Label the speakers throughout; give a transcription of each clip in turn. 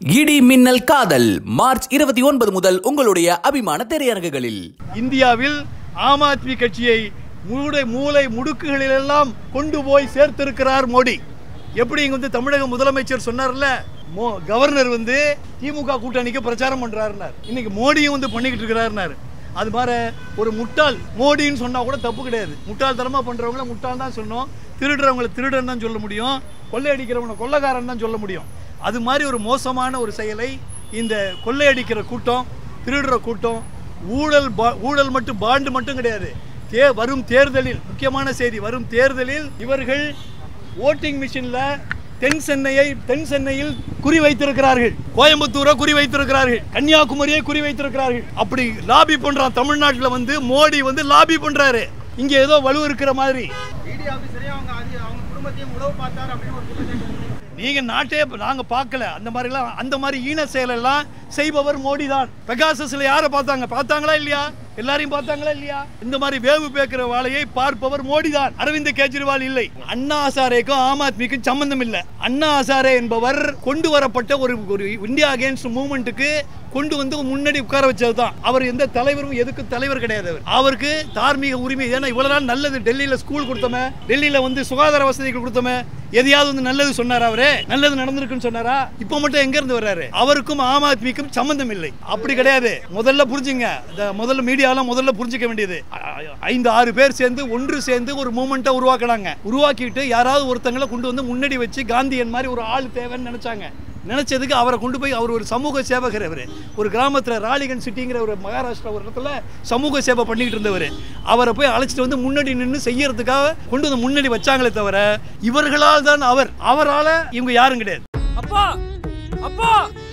Speaker 1: இடி மின்னல் காதல் மார்ச் இருபத்தி ஒன்பது முதல் உங்களுடைய அபிமான திரையரங்குகளில்
Speaker 2: இந்தியாவில் ஆம் ஆத்மி கட்சியை மூளை மூளை முடுக்குகளிலெல்லாம் கொண்டு போய் சேர்த்திருக்கிறார் மோடி எப்படி இங்க வந்து தமிழக முதலமைச்சர் சொன்னார்ல மோ கவர்னர் வந்து திமுக கூட்டணிக்கு பிரச்சாரம் பண்றாருனார் இன்னைக்கு மோடியும் வந்து பண்ணிக்கிட்டு இருக்கிறாருனாரு அது மாதிரி ஒரு முட்டாள் மோடின்னு சொன்னா கூட தப்பு கிடையாது முட்டாள்தனமா பண்றவங்கள முட்டாள் தான் சொன்னோம் திருடுறவங்கள திருடன் தான் சொல்ல முடியும் கொள்ளையடிக்கிறவங்கள கொள்ளைக்காரன் தான் சொல்ல முடியும் அது மாதிரி ஒரு மோசமான ஒரு செயலை இந்த கொள்ளையடிக்கிற கூட்டம் திருடுற கூட்டம் ஊழல் பா- ஊழல் மட்டும் பாண்டு மட்டும் கிடையாது தே வரும் தேர்தலில் முக்கியமான செய்தி வரும் தேர்தலில் இவர்கள் ஓட்டிங் மிஷின்ல தென் சென்னையை தென் சென்னையில் குறி வைத்திருக்கிறார்கள் கோயம்புத்தூரை குறி வைத்திருக்கிறார்கள் கன்னியாகுமரியை குறி வைத்திருக்கிறார்கள் அப்படி லாபி பண்றான் தமிழ்நாட்டுல வந்து மோடி வந்து லாபி பண்றாரு இங்க ஏதோ வலு இருக்கிற மாதிரி
Speaker 3: இடி ஆஃபீஸரே அவங்க அது அவங்க குடும்பத்தையும் உழவு பார்த்தார் அப்படின்னு ஒரு குற்றச்சாட்டு வந்து
Speaker 2: நீங்க நாட்டே நாங்க பார்க்கல அந்த மாதிரிலாம் அந்த மாதிரி ஈன செயலெல்லாம் செய்பவர் மோடி தான் பெகாசஸ்ல யாரை பார்த்தாங்க பார்த்தாங்களா இல்லையா எல்லாரையும் பார்த்தாங்களா இல்லையா இந்த மாதிரி வேவு பேக்கிற வாழையை பார்ப்பவர் மோடி தான் அரவிந்த் கெஜ்ரிவால் இல்லை அண்ணா ஹசாரேக்கும் ஆம் ஆத்மிக்கும் சம்பந்தம் இல்லை அண்ணா ஹசாரே என்பவர் கொண்டு வரப்பட்ட ஒரு ஒரு இந்தியா அகேன்ஸ்ட் மூவ்மெண்ட்டுக்கு கொண்டு வந்து முன்னாடி உட்கார வச்சது தான் அவர் எந்த தலைவரும் எதுக்கு தலைவர் கிடையாது அவர் அவருக்கு தார்மீக உரிமை ஏன்னா இவ்வளவு நாள் நல்லது டெல்லியில ஸ்கூல் கொடுத்தோமே டெல்லியில வந்து சுகாதார வசதிகள் கொடுத்தோமே எதையாவது வந்து நல்லது சொன்னாரா அவரு நல்லது நடந்திருக்குன்னு சொன்னாரா இப்போ மட்டும் எங்க இருந்து வர்றாரு அவருக்கும் ஆம் ஆத்மிக்கும் சம்பந்தம் இல்லை அப்படி கிடையாது முதல்ல புரிஞ்சுங்க இந்த முதல்ல மீடியாலாம் முதல்ல புரிஞ்சுக்க வேண்டியது ஐ- ஐந்து ஆறு பேர் சேர்ந்து ஒன்று சேர்ந்து ஒரு மூமெண்ட்டை உருவாக்குனாங்க உருவாக்கிட்டு யாராவது ஒருத்தங்களை கொண்டு வந்து முன்னாடி வச்சு காந்தியன் மாதிரி ஒரு ஆள் தேவைன்னு நினைச்சாங்க நினைச்சதுக்கு அவரை கொண்டு போய் அவர் ஒரு சமூக சேவகர் அவர் ஒரு கிராமத்தில் ராலிகன் சிட்டிங்கிற ஒரு மகாராஷ்டிரா ஒரு இடத்துல சமூக சேவை பண்ணிக்கிட்டு இருந்தவர் அவரை போய் அழைச்சிட்டு வந்து முன்னாடி நின்று செய்யறதுக்காக கொண்டு வந்து முன்னாடி வச்சாங்களே தவிர இவர்களால் தான் அவர் அவரால் இவங்க யாரும் கிடையாது
Speaker 4: அப்பா அப்பா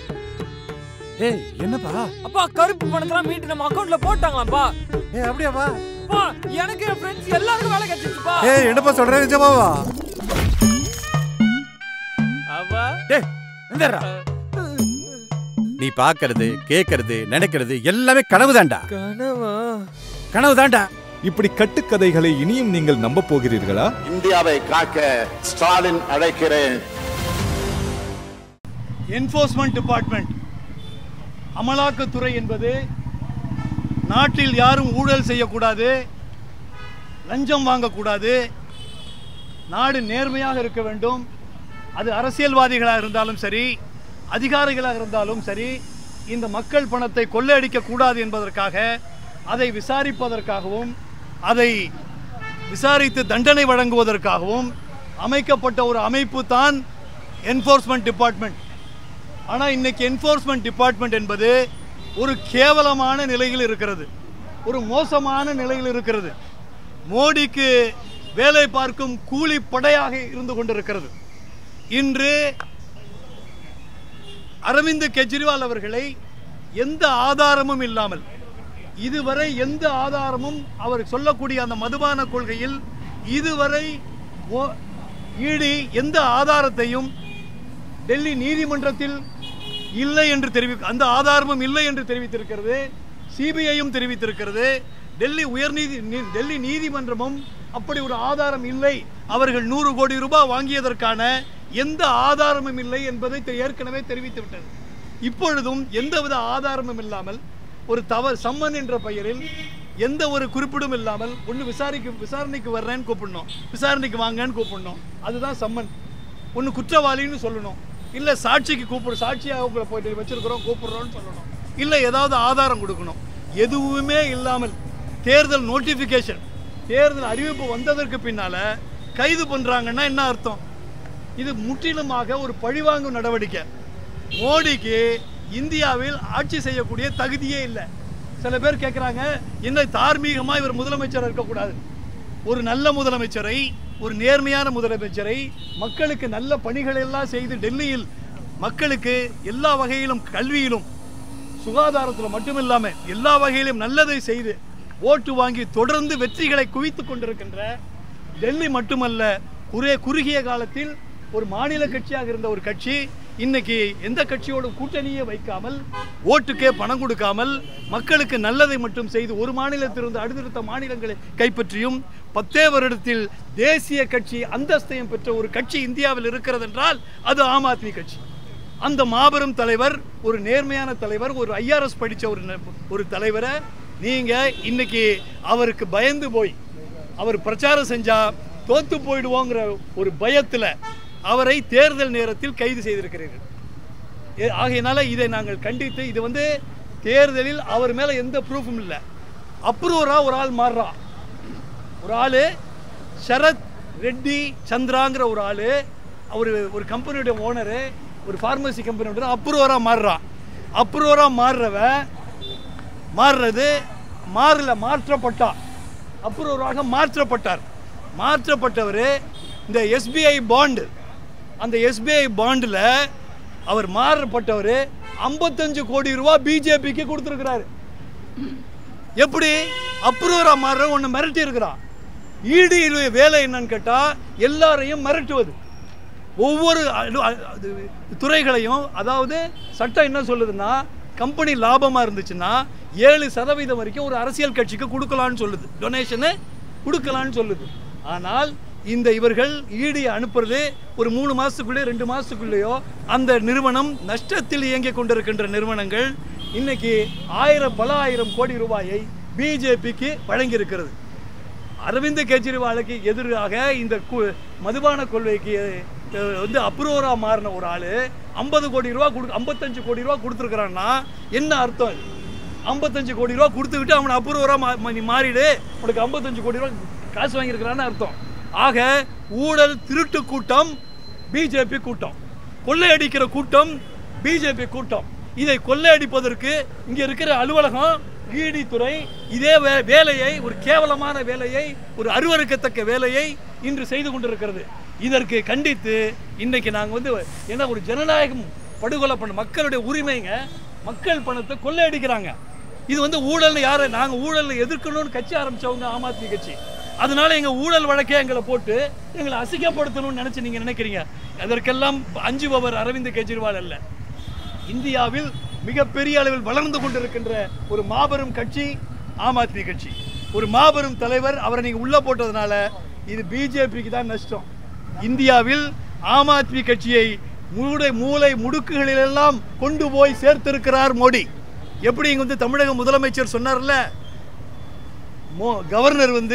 Speaker 5: ஏய் என்னப்பா
Speaker 4: அப்பா கருப்பு பணத்தெல்லாம் மீட்டு நம்ம அக்கவுண்ட்ல போட்டாங்களாப்பா
Speaker 5: ஏய் அப்படியாப்பா
Speaker 4: அப்பா எனக்கு என் ஃப்ரெண்ட்ஸ் எல்லாருக்கும் வேலை கிடைச்சிருச்சுப்பா
Speaker 5: ஏய் என்னப்பா சொல்ற நிஜமாவா
Speaker 4: அப்பா
Speaker 5: டேய் எந்தடா நீ பாக்குறது கேக்குறது நினைக்கிறது எல்லாமே கனவு தான்டா
Speaker 4: கனவா
Speaker 5: கனவு தான்டா
Speaker 6: இப்படி கட்டுக்கதைகளை இனியும் நீங்கள் நம்ப போகிறீர்களா
Speaker 7: இந்தியாவை காக்க ஸ்டாலின் அழைக்கிறேன்
Speaker 2: என்ஃபோர்ஸ்மெண்ட் டிபார்ட்மெண்ட் அமலாக்கத்துறை என்பது நாட்டில் யாரும் ஊழல் செய்யக்கூடாது லஞ்சம் வாங்கக்கூடாது நாடு நேர்மையாக இருக்க வேண்டும் அது அரசியல்வாதிகளாக இருந்தாலும் சரி அதிகாரிகளாக இருந்தாலும் சரி இந்த மக்கள் பணத்தை கொள்ளையடிக்க கூடாது என்பதற்காக அதை விசாரிப்பதற்காகவும் அதை விசாரித்து தண்டனை வழங்குவதற்காகவும் அமைக்கப்பட்ட ஒரு அமைப்பு தான் என்ஃபோர்ஸ்மெண்ட் டிபார்ட்மெண்ட் ஆனால் இன்னைக்கு என்ஃபோர்ஸ்மெண்ட் டிபார்ட்மெண்ட் என்பது ஒரு கேவலமான நிலையில் இருக்கிறது ஒரு மோசமான நிலையில் இருக்கிறது மோடிக்கு வேலை பார்க்கும் கூலி படையாக இருந்து கொண்டிருக்கிறது இன்று அரவிந்த் கெஜ்ரிவால் அவர்களை எந்த ஆதாரமும் இல்லாமல் இதுவரை எந்த ஆதாரமும் அவர் சொல்லக்கூடிய அந்த மதுபான கொள்கையில் இதுவரை ஓ- ஈடி எந்த ஆதாரத்தையும் டெல்லி நீதிமன்றத்தில் இல்லை என்று தெரிவி அந்த ஆதாரமும் இல்லை என்று தெரிவித்திருக்கிறது சிபிஐயும் தெரிவித்திருக்கிறது டெல்லி உயர்நீதி நீ- டெல்லி நீதிமன்றமும் அப்படி ஒரு ஆதாரம் இல்லை அவர்கள் நூறு கோடி ரூபாய் வாங்கியதற்கான எந்த ஆதாரமும் இல்லை என்பதை தெ- ஏற்கனவே தெரிவித்து விட்டது இப்பொழுதும் எந்தவித ஆதாரமும் இல்லாமல் ஒரு தவறு சம்மன் என்ற பெயரில் எந்த ஒரு குறிப்பிடும் இல்லாமல் ஒன்று விசாரிக்க விசாரணைக்கு வர்றேன்னு கூப்பிடணும் விசாரணைக்கு வாங்கன்னு கூப்பிடணும் அதுதான் சம்மன் ஒன்று குற்றவாளின்னு சொல்லணும் இல்லை சாட்சிக்கு கூப்பிடு சாட்சியாக உங்களை போயிட்டு வச்சிருக்கிறோம் கூப்பிடுறோம்னு சொல்லணும் இல்லை ஏதாவது ஆதாரம் கொடுக்கணும் எதுவுமே இல்லாமல் தேர்தல் நோட்டிஃபிகேஷன் தேர்தல் அறிவிப்பு வந்ததற்கு பின்னால கைது பண்றாங்கன்னா என்ன அர்த்தம் இது முற்றிலுமாக ஒரு பழிவாங்கும் நடவடிக்கை மோடிக்கு இந்தியாவில் ஆட்சி செய்யக்கூடிய தகுதியே இல்லை சில பேர் கேட்குறாங்க என்ன தார்மீகமாக இவர் முதலமைச்சராக இருக்கக்கூடாது ஒரு நல்ல முதலமைச்சரை ஒரு நேர்மையான முதலமைச்சரை மக்களுக்கு நல்ல பணிகளை எல்லாம் செய்து டெல்லியில் மக்களுக்கு எல்லா வகையிலும் கல்வியிலும் சுகாதாரத்தில் மட்டுமில்லாமல் எல்லா வகையிலும் நல்லதை செய்து ஓட்டு வாங்கி தொடர்ந்து வெற்றிகளை குவித்து கொண்டிருக்கின்ற டெல்லி மட்டுமல்ல ஒரே குறுகிய காலத்தில் ஒரு மாநில கட்சியாக இருந்த ஒரு கட்சி இன்னைக்கு எந்த கட்சியோட கூட்டணியே வைக்காமல் ஓட்டுக்கே பணம் கொடுக்காமல் மக்களுக்கு நல்லதை மட்டும் செய்து ஒரு மாநிலத்திலிருந்து அடுத்தடுத்த மாநிலங்களை கைப்பற்றியும் பத்தே வருடத்தில் தேசிய கட்சி அந்தஸ்தையும் பெற்ற ஒரு கட்சி இந்தியாவில் இருக்கிறது என்றால் அது ஆம் ஆத்மி கட்சி அந்த மாபெரும் தலைவர் ஒரு நேர்மையான தலைவர் ஒரு ஐஆர்எஸ் படித்த ஒரு ந- ஒரு தலைவரை நீங்கள் இன்னைக்கு அவருக்கு பயந்து போய் அவர் பிரச்சாரம் செஞ்சா தோத்து போயிடுவோங்கிற ஒரு பயத்தில் அவரை தேர்தல் நேரத்தில் கைது செய்திருக்கிறீர்கள் ஏ- ஆகையினால இதை நாங்கள் கண்டித்து இது வந்து தேர்தலில் அவர் மேலே எந்த ப்ரூஃபும் இல்லை அப்ரூவராக ஒரு ஆள் மாறுறான் ஒரு ஆள் சரத் ரெட்டி சந்திராங்கிற ஒரு ஆள் அவர் ஒரு கம்பெனியுடைய ஓனரு ஒரு ஃபார்மசி கம்பெனியோட அப்ரூவராக மாறுறான் அப்ரூவராக மாறுறவன் மாறுறது மாறல மாற்றப்பட்டான் அப்ரூவராக மாற்றப்பட்டார் மாற்றப்பட்டவர் இந்த எஸ்பிஐ பாண்டு அந்த எஸ்பிஐ பாண்டில் அவர் மாறப்பட்டவர் ஐம்பத்தஞ்சு கோடி ரூபா பிஜேபிக்கு கொடுத்துருக்கிறாரு எப்படி அப்ரூவரா மாற ஒன்று மிரட்டி இருக்கிறான் ஈடு வேலை என்னன்னு கேட்டால் எல்லாரையும் மிரட்டுவது ஒவ்வொரு அலு- அ- அது துறைகளையும் அதாவது சட்டம் என்ன சொல்லுதுன்னா கம்பெனி லாபமாக இருந்துச்சுன்னா ஏழு சதவீதம் வரைக்கும் ஒரு அரசியல் கட்சிக்கு கொடுக்கலான்னு சொல்லுது டொனேஷனு கொடுக்கலான்னு சொல்லுது ஆனால் இந்த இவர்கள் ஈடியை அனுப்புறது ஒரு மூணு மாதத்துக்குள்ளே ரெண்டு மாதத்துக்குள்ளேயோ அந்த நிறுவனம் நஷ்டத்தில் இயங்கிக் கொண்டிருக்கின்ற நிறுவனங்கள் இன்னைக்கு ஆயிரம் பல ஆயிரம் கோடி ரூபாயை பிஜேபிக்கு வழங்கியிருக்கிறது அரவிந்த் கெஜ்ரிவாலுக்கு எதிராக இந்த கு- மதுபான கொள்கைக்கு அஹ், வந்து அப்ரூவராக மாறின ஒரு ஆள் ஐம்பது கோடி ரூபா கொடு ஐம்பத்தஞ்சு கோடி ரூபா கொடுத்துருக்குறான்னா என்ன அர்த்தம் ஐம்பத்தஞ்சு கோடி ரூபா கொடுத்துக்கிட்டு அவனை அப்ரூவராக நீ மாறிடு உனக்கு ஐம்பத்தஞ்சு கோடி ரூபா காசு வாங்கியிருக்கிறான்னு அர்த்தம் ஆக ஊழல் திருட்டு கூட்டம் பிஜேபி கூட்டம் கொள்ளையடிக்கிற கூட்டம் பிஜேபி கூட்டம் இதை கொள்ளையடிப்பதற்கு இங்க இருக்கிற அலுவலகம் ஈடி துறை இதே வே- வேலையை ஒரு கேவலமான வேலையை ஒரு அருவருக்கத்தக்க வேலையை இன்று செய்து கொண்டிருக்கிறது இதற்கு கண்டித்து இன்னைக்கு நாங்கள் வந்து என்ன ஒரு ஜனநாயகம் படுகொலை பண்ண மக்களுடைய உரிமைங்க மக்கள் பணத்தை கொள்ளையடிக்கிறாங்க இது வந்து ஊழல்னு யாரை நாங்கள் ஊழலை எதிர்க்கணும்னு கட்சி ஆரம்பிச்சவங்க ஆம் ஆத்மி கட்சி அதனால எங்க ஊழல் வழக்கே எங்களை போட்டு எங்களை அசிங்கப்படுத்தணும்னு நினைச்சு நீங்க நினைக்கிறீங்க அதற்கெல்லாம் அஞ்சுபவர் அரவிந்த் கெஜ்ரிவால் அல்ல இந்தியாவில் மிகப்பெரிய அளவில் வளர்ந்து கொண்டிருக்கின்ற ஒரு மாபெரும் கட்சி ஆம் ஆத்மி கட்சி ஒரு மாபெரும் தலைவர் அவரை நீங்க உள்ள போட்டதுனால இது பிஜேபிக்கு தான் நஷ்டம் இந்தியாவில் ஆம் ஆத்மி கட்சியை மூளை மூளை முடுக்குகளிலெல்லாம் கொண்டு போய் சேர்த்திருக்கிறார் மோடி எப்படி இங்க வந்து தமிழக முதலமைச்சர் சொன்னார்ல மோ கவர்னர் வந்து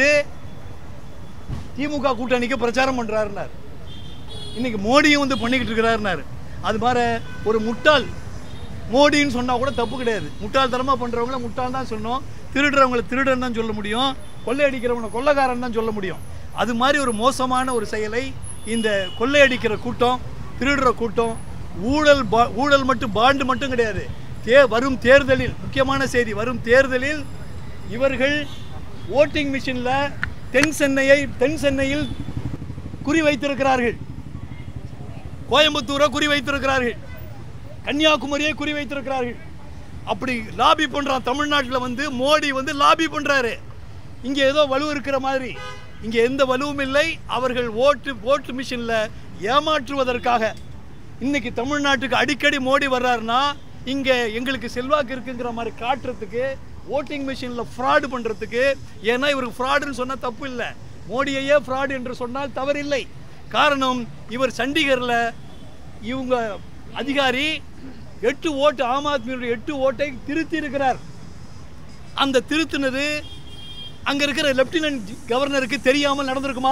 Speaker 2: திமுக கூட்டணிக்கு பிரச்சாரம் பண்றாருன்னார் இன்னைக்கு மோடியும் வந்து பண்ணிக்கிட்டு இருக்கிறாருனாரு அது மாதிரி ஒரு முட்டாள் மோடின்னு சொன்னா கூட தப்பு கிடையாது முட்டாள்தனமா பண்றவங்கள முட்டாள் தான் சொன்னோம் திருடுறவங்கள திருடன் தான் சொல்ல முடியும் கொள்ளையடிக்கிறவங்கள கொள்ளைக்காரன் தான் சொல்ல முடியும் அது மாதிரி ஒரு மோசமான ஒரு செயலை இந்த கொள்ளையடிக்கிற கூட்டம் திருடுற கூட்டம் ஊழல் பா- ஊழல் மட்டும் பாண்டு மட்டும் கிடையாது தே வரும் தேர்தலில் முக்கியமான செய்தி வரும் தேர்தலில் இவர்கள் ஓட்டிங் மிஷினில் தென் சென்னையை தென் சென்னையில் குறி வைத்திருக்கிறார்கள் கோயம்புத்தூரை குறி வைத்திருக்கிறார்கள் கன்னியாகுமரியை குறி வைத்திருக்கிறார்கள் அப்படி லாபி பண்றான் தமிழ்நாட்டில் வந்து மோடி வந்து லாபி பண்றாரு இங்க ஏதோ வலு இருக்கிற மாதிரி இங்க எந்த வலுவும் இல்லை அவர்கள் ஓட்டு ஓட்டு மிஷின்ல ஏமாற்றுவதற்காக இன்னைக்கு தமிழ்நாட்டுக்கு அடிக்கடி மோடி வர்றாருன்னா இங்க எங்களுக்கு செல்வாக்கு இருக்குங்கிற மாதிரி காட்டுறதுக்கு ஓட்டிங் மிஷின்ல ஃப்ராடு பண்றதுக்கு ஏன்னா இவருக்கு ஃப்ராடுன்னு சொன்னா தப்பு இல்லை மோடியையே ஃப்ராடு என்று சொன்னால் தவறில்லை காரணம் இவர் சண்டிகர்ல இவங்க அதிகாரி எட்டு ஓட்டு ஆம் ஆத்மியுடைய எட்டு ஓட்டை திருத்தி இருக்கிறார் அந்த திருத்தினது அங்க இருக்கிற லெப்டினன்ட் கவர்னருக்கு தெரியாமல் நடந்திருக்குமா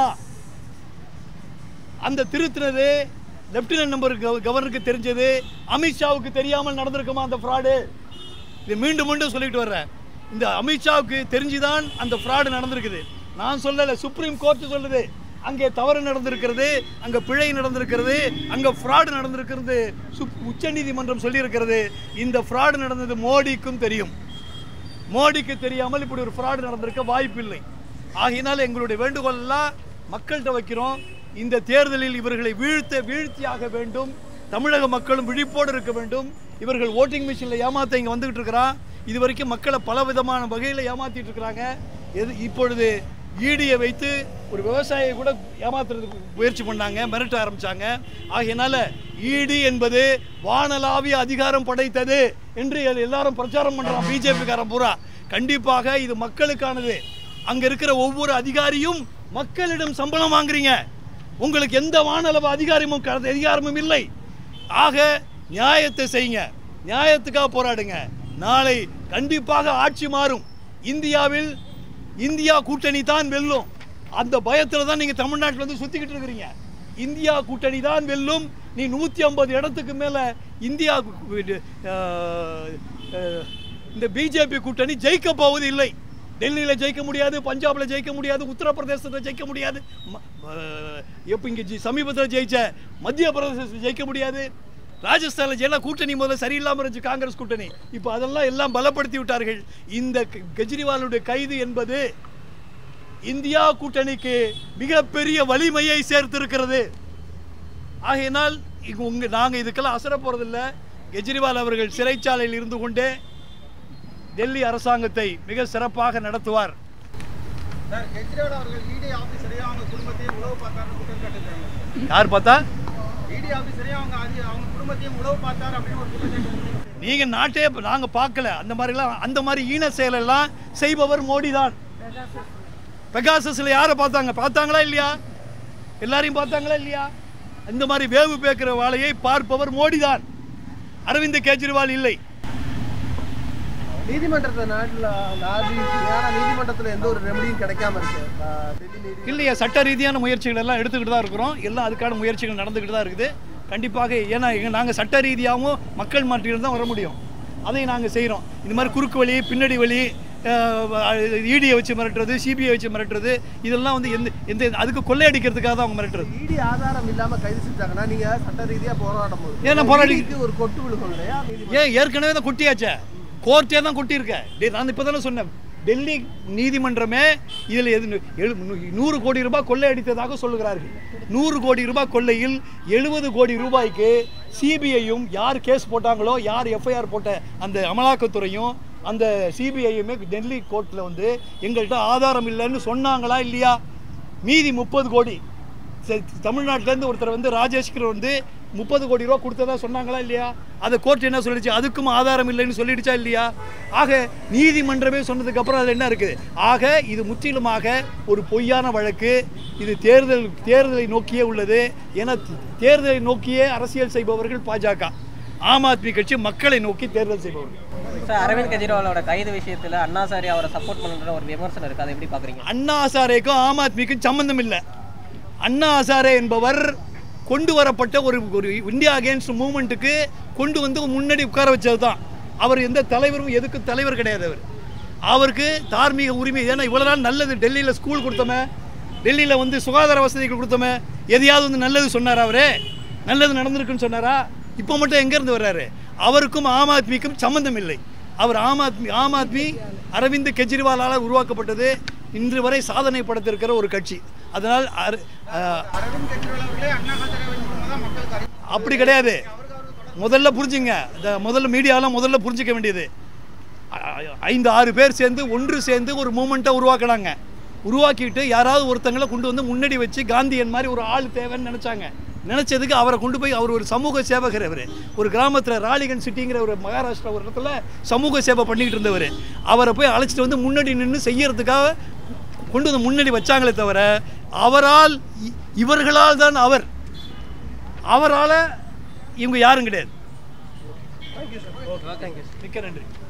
Speaker 2: அந்த திருத்தினது லெப்டினன்ட் நம்பர் கவர்னருக்கு தெரிஞ்சது அமித்ஷாவுக்கு தெரியாமல் நடந்திருக்குமா அந்த ஃப்ராடு இது மீண்டும் மீண்டும் சொல்லிட்டு வர்றேன் இந்த அமித்ஷாவுக்கு தெரிஞ்சுதான் அந்த ஃப்ராடு நடந்திருக்குது நான் சொல்லலை சுப்ரீம் கோர்ட் சொல்லுது அங்கே தவறு நடந்திருக்கிறது அங்கே பிழை நடந்திருக்கிறது அங்கே ஃப்ராடு நடந்திருக்கிறது சுப் உச்சநீதிமன்றம் சொல்லியிருக்கிறது இந்த ஃப்ராடு நடந்தது மோடிக்கும் தெரியும் மோடிக்கு தெரியாமல் இப்படி ஒரு ஃப்ராடு நடந்திருக்க வாய்ப்பில்லை ஆகையினால் எங்களுடைய வேண்டுகோள் எல்லாம் மக்கள்கிட்ட வைக்கிறோம் இந்த தேர்தலில் இவர்களை வீழ்த்த வீழ்த்தியாக வேண்டும் தமிழக மக்களும் விழிப்போடு இருக்க வேண்டும் இவர்கள் ஓட்டிங் மிஷினில் ஏமாத்த இங்கே வந்துகிட்டு இருக்கிறான் இது வரைக்கும் மக்களை பல விதமான வகையில் ஏமாத்திட்டு இருக்கிறாங்க எது இப்பொழுது ஈடியை வைத்து ஒரு விவசாயியை கூட ஏமாத்துறதுக்கு முயற்சி பண்ணாங்க மிரட்ட ஆரம்பிச்சாங்க ஆகையினால ஈடி என்பது வானளாவிய அதிகாரம் படைத்தது என்று எல்~ எல்லாரும் பிரச்சாரம் பண்றான் பிஜேபிக்காரன் பூரா கண்டிப்பாக இது மக்களுக்கானது அங்க இருக்கிற ஒவ்வொரு அதிகாரியும் மக்களிடம் சம்பளம் வாங்குறீங்க உங்களுக்கு எந்த வானளவு அதிகாரமும் க- அதிகாரமும் இல்லை ஆக நியாயத்தை செய்யுங்க நியாயத்துக்காக போராடுங்க நாளை கண்டிப்பாக ஆட்சி மாறும் இந்தியாவில் இந்தியா கூட்டணி தான் வெல்லும் அந்த பயத்தில் தான் நீங்கள் தமிழ்நாட்டில் வந்து சுற்றிக்கிட்டு இருக்கிறீங்க இந்தியா கூட்டணி தான் வெல்லும் நீ நூற்றி ஐம்பது இடத்துக்கு மேலே இந்தியா கு- இது, அஹ், அஹ், இந்த பிஜேபி கூட்டணி ஜெயிக்க போவது இல்லை டெல்லியில் ஜெயிக்க முடியாது பஞ்சாபில் ஜெயிக்க முடியாது உத்தரப்பிரதேசத்தில் ஜெயிக்க முடியாது ம- அஹ், எப்போ இங்கே சமீபத்தில் ஜெயிச்ச மத்திய பிரதேசத்தில் ஜெயிக்க முடியாது ராஜஸ்தானில் ஜெயில கூட்டணி முதல்ல சரியில்லாமல் இருந்துச்சு காங்கிரஸ் கூட்டணி இப்போ அதெல்லாம் எல்லாம் பலப்படுத்தி விட்டார்கள் இந்த கெ- கெஜ்ரிவாலுடைய கைது என்பது இந்தியா கூட்டணிக்கு மிகப்பெரிய வலிமையை சேர்த்திருக்கிறது ஆகையினால் இங்க உங்க நாங்கள் இதுக்கெல்லாம் அசர போறதில்ல கெஜ்ரிவால் அவர்கள் சிறைச்சாலையில் இருந்து கொண்டே டெல்லி அரசாங்கத்தை மிக சிறப்பாக நடத்துவார்
Speaker 3: சார் கெஜ்ரிவால் அவர்கள் இடி ஆபீசரையும் அவங்க குடும்பத்தையும் உளவு பார்த்தாருன்னு குற்றம் சாட்டிருக்காங்க
Speaker 2: யார் பார்த்தா
Speaker 3: இடி ஆபீசரையும் அவங்க அதி அவங்க குடும்பத்தையும் உளவு பார்த்தார் அப்படின்னு ஒரு குற்றச்சாட்டு
Speaker 2: நீங்கள் நாட்டே நாங்கள் பார்க்கல அந்த மாதிரிலாம் அந்த மாதிரி ஈன செயலெல்லாம் செய்பவர் மோடி தான் பெகாசஸில் யாரை பார்த்தாங்க பார்த்தாங்களா இல்லையா எல்லாரையும் பார்த்தாங்களா இல்லையா இந்த மாதிரி வேவு பேக்கிற வேலையை பார்ப்பவர் மோடி தான் அரவிந்த் கெஜ்ரிவால் இல்லை
Speaker 8: நீதிமன்றத்தை நாட்டில் நாடி ஏன்னா நீதிமன்றத்தில் எந்த ஒரு ரெமடியும் கிடைக்காம இருக்கு ஆஹ் டெல்லி நீதி
Speaker 2: இல்லையா சட்ட ரீதியான முயற்சிகள் எல்லாம் எடுத்துக்கிட்டு தான் இருக்கிறோம் எல்லாம் அதுக்கான முயற்சிகள் நடந்துக்கிட்டு தான் இருக்குது கண்டிப்பாக ஏன்னா நாங்கள் சட்ட ரீதியாகவும் மக்கள் மாற்றியில் தான் வர முடியும் அதை நாங்கள் செய்கிறோம் இந்த மாதிரி குறுக்கு வழி பின்னடி வழி இடியை வச்சு மிரட்டுறது சிபிஐ வச்சு மிரட்டுறது இதெல்லாம் வந்து எந்த எந்த அதுக்கு கொள்ளையடிக்கிறதுக்காக தான் அவங்க மிரட்டுறது
Speaker 8: இடி ஆதாரம் இல்லாம கைது செஞ்சாங்கன்னா நீங்க சட்ட ரீதியா போராடும் போது
Speaker 2: ஏன்னா போராடி-
Speaker 8: ED க்கு ஒரு கொட்டு விழுகும் இல்லையா நீதிமன்றம்
Speaker 2: ஏன் ஏற்கனவே தான் கொட்டியாச்சே கோர்ட்டே தான் கொட்டியிருக்க டேய், நான் இப்போ தானே சொன்னேன் டெல்லி நீதிமன்றமே இதில் எது எழு- நூ- நூறு கோடி ரூபாய் கொள்ளையடித்ததாக சொல்லுகிறார்கள் நூறு கோடி ரூபாய் கொள்ளையில் எழுபது கோடி ரூபாய்க்கு சிபிஐயும் யார் கேஸ் போட்டாங்களோ யார் எஃப்ஐஆர் போட்ட அந்த அமலாக்கத்துறையும் அந்த சிபிஐயுமே டெல்லி கோர்ட்டில் வந்து எங்கள்கிட்ட ஆதாரம் இல்லைன்னு சொன்னாங்களா இல்லையா மீதி முப்பது கோடி சரி, தமிழ்நாட்டிலேருந்து ஒருத்தர் வந்து ராஜேஷ்கர் வந்து முப்பது கோடி ரூபா கொடுத்ததா சொன்னாங்களா இல்லையா அதை கோர்ட் என்ன சொல்லிடுச்சு அதுக்கும் ஆதாரம் இல்லைன்னு சொல்லிடுச்சா இல்லையா ஆக நீதிமன்றமே சொன்னதுக்கு அப்புறம் அதில் என்ன இருக்குது ஆக இது முற்றிலுமாக ஒரு பொய்யான வழக்கு இது தேர்தல் தேர்தலை நோக்கியே உள்ளது ஏன்னா தேர்தலை நோக்கியே அரசியல் செய்பவர்கள் பாஜக ஆம் ஆத்மி கட்சி மக்களை நோக்கி தேர்தல் செய்பவர்கள்
Speaker 9: சார் அரவிந்த் கெஜ்ரிவாலோட கைது விஷயத்துல அண்ணாசாரி அவரை சப்போர்ட் பண்ணுற ஒரு விமர்சனம் இருக்கு அதை எப்படி பாக்குறீங்க
Speaker 2: அண்ணா ஹசாரேக்கும் ஆம் ஆத்மிக்கும் சம்பந்தம் இல்லை அண்ணா ஹசாரே என்பவர் கொண்டு வரப்பட்ட ஒரு ஒரு இந்தியா அகேன்ஸ்ட் மூமெண்ட்டுக்கு கொண்டு வந்து முன்னாடி உட்கார வச்சது தான் அவர் எந்த தலைவரும் எதுக்கு தலைவர் கிடையாது அவர் அவருக்கு தார்மீக உரிமை ஏன்னா இவ்வளோ நாள் நல்லது டெல்லியில் ஸ்கூல் கொடுத்தோமே டெல்லியில் வந்து சுகாதார வசதிகள் கொடுத்தோமே எதையாவது வந்து நல்லது சொன்னாரா அவரே நல்லது நடந்திருக்குன்னு சொன்னாரா இப்போ மட்டும் எங்கேருந்து வர்றாரு அவருக்கும் ஆம் ஆத்மிக்கும் சம்பந்தம் இல்லை அவர் ஆம் ஆத்மி ஆம் ஆத்மி அரவிந்த் கெஜ்ரிவாலால் உருவாக்கப்பட்டது இன்று வரை சாதனை படைத்திருக்கிற ஒரு கட்சி அதனால் அர- அஹ்,
Speaker 3: அரவிந்த் கெஜ்ரிவால் அவர்களே அண்ணா ஹசாரேவின் மூலமாக தான் மக்களுக்கு அறிவு
Speaker 2: அப்படி கிடையாது முதல்ல புரிஞ்சுங்க இந்த முதல்ல மீடியாலாம் முதல்ல புரிஞ்சிக்க வேண்டியது ஐ- ஐந்து ஆறு பேர் சேர்ந்து ஒன்று சேர்ந்து ஒரு மூமெண்ட்டை உருவாக்குனாங்க உருவாக்கிட்டு யாராவது ஒருத்தங்களை கொண்டு வந்து முன்னாடி வச்சு காந்தியன் மாதிரி ஒரு ஆள் தேவைன்னு நினச்சாங்க நினச்சதுக்கு அவரை கொண்டு போய் அவர் ஒரு சமூக சேவகர் அவர் ஒரு கிராமத்தில் ராலிகன் சிட்டிங்கிற ஒரு மகாராஷ்டிரா ஒரு இடத்துல சமூக சேவை பண்ணிக்கிட்டு இருந்தவர் அவரை போய் அழைச்சிட்டு வந்து முன்னாடி நின்று செய்யறதுக்காக கொண்டு வந்து முன்னாடி வச்சாங்களே தவிர அவரால் இ- இவர்களால் தான் அவர் அவரால் இவங்க யாரும் கிடையாது மிக்க நன்றி